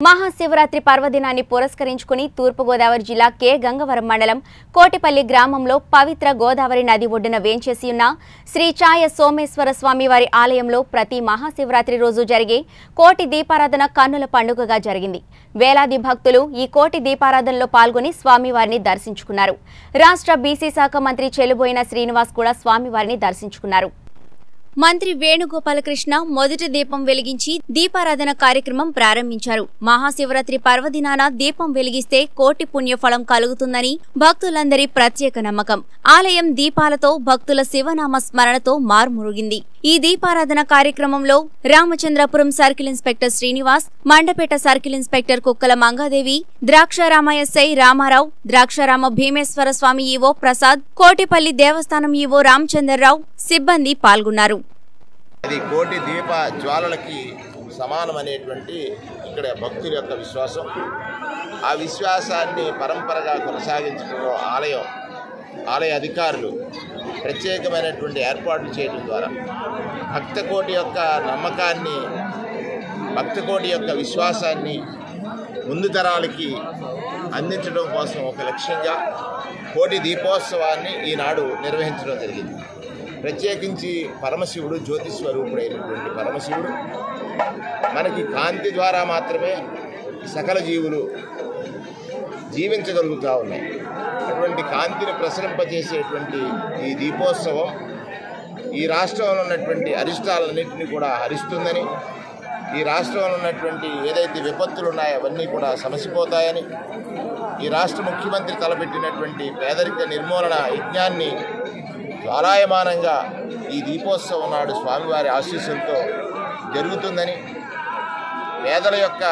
మహాశివరాత్రి పర్వదినాన్ని పురస్కరించుకుని తూర్పుగోదావరి జిల్లా కె గంగవరం మండలం కోటిపల్లి గ్రామంలో పవిత్ర గోదావరి నది ఒడ్డున వేంచేసి ఉన్న శ్రీ ఛాయ సోమేశ్వర స్వామి వారి ఆలయంలో ప్రతి మహాశివరాత్రి రోజు జరిగే కోటి దీపారాధన కన్నుల పండుగగా జరిగింది వేలాది భక్తులు ఈ కోటి దీపారాధనలో పాల్గొని స్వామివారిని దర్శించుకున్నారు రాష్ట్ర బీసీ శాఖ మంత్రి చెలుబోయిన శ్రీనివాస్ కూడా స్వామివారిని దర్శించుకున్నారు మంత్రి వేణుగోపాలకృష్ణ మొదటి దీపం వెలిగించి దీపారాధన కార్యక్రమం ప్రారంభించారు మహాశివరాత్రి పర్వదినాన దీపం వెలిగిస్తే కోటి పుణ్యఫలం కలుగుతుందని భక్తులందరి ప్రత్యేక నమ్మకం ఆలయం దీపాలతో భక్తుల శివనామ స్మరణతో మార్మురుగింది ఈ దీపారాధన కార్యక్రమంలో Ramachandrapuram circle inspector Srinivas Mandapeta circle inspector Kukkala Mangadevi Draksharama SI Ramarao Draksharama Bhimeswara Swamy EO Prasad Kotipalli దేవస్థానం ఈవో రామచంద్రరావు సిబ్బంది పాల్గొన్నారు అది కోటి దీప జ్వాలలకి సమానమనేటువంటి ఇక్కడ భక్తుల యొక్క విశ్వాసం ఆ విశ్వాసాన్ని పరంపరగా కొనసాగించడంలో ఆలయం ఆలయ అధికారులు ప్రత్యేకమైనటువంటి ఏర్పాట్లు చేయడం ద్వారా భక్తకోటి యొక్క నమ్మకాన్ని భక్తకోటి యొక్క విశ్వాసాన్ని ముందు తరాలకి అందించడం కోసం ఒక లక్ష్యంగా కోటి దీపోత్సవాన్ని ఈనాడు నిర్వహించడం జరిగింది ప్రత్యేకించి పరమశివుడు జ్యోతి స్వరూపుడైనటువంటి పరమశివుడు మనకి కాంతి ద్వారా మాత్రమే సకల జీవులు జీవించగలుగుతూ ఉన్నాయి అటువంటి కాంతిని ప్రసరింపజేసేటువంటి ఈ దీపోత్సవం ఈ రాష్ట్రంలో ఉన్నటువంటి అరిష్టాలన్నింటినీ కూడా హరిస్తుందని ఈ రాష్ట్రంలో ఉన్నటువంటి ఏదైతే విపత్తులు ఉన్నాయో అవన్నీ కూడా సమసిపోతాయని ఈ రాష్ట్ర ముఖ్యమంత్రి తలపెట్టినటువంటి పేదరిక నిర్మూలన యజ్ఞాన్ని జ్వాలాయమానంగా ఈ దీపోత్సవం నాడు స్వామివారి ఆశీస్సులతో జరుగుతుందని పేదల యొక్క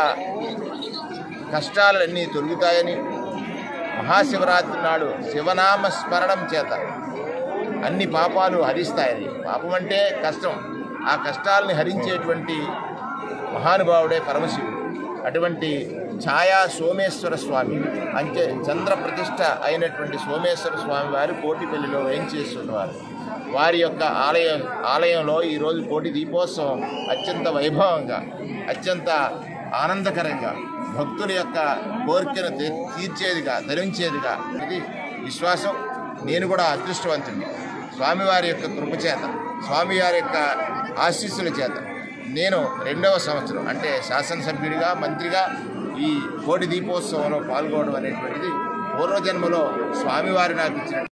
కష్టాలన్నీ తొలుగుతాయని మహాశివరాత్రి నాడు శివనామ స్మరణం చేత అన్ని పాపాలు హరిస్తాయని పాపం అంటే కష్టం ఆ కష్టాలని హరించేటువంటి మహానుభావుడే పరమశివుడు అటువంటి ఛాయా సోమేశ్వర స్వామి అంటే చంద్ర ప్రతిష్ట అయినటువంటి సోమేశ్వర స్వామి వారు కోటిపల్లిలో వేయించేస్తున్నవారు వారి యొక్క ఆలయ ఆలయంలో ఈరోజు కోటి దీపోత్సవం అత్యంత వైభవంగా అత్యంత ఆనందకరంగా భక్తుల యొక్క కోరికను తీ- తీర్చేదిగా ధరించేదిగా ఇది విశ్వాసం నేను కూడా అదృష్టవంతుడిని స్వామివారి యొక్క కృపచేత స్వామివారి యొక్క ఆశీస్సుల చేత నేను రెండవ సంవత్సరం అంటే శాసనసభ్యుడిగా మంత్రిగా ఈ కోటి దీపోత్సవంలో పాల్గొనడం అనేటువంటిది పూర్వజన్మలో స్వామివారి నాకు ఇచ్చిన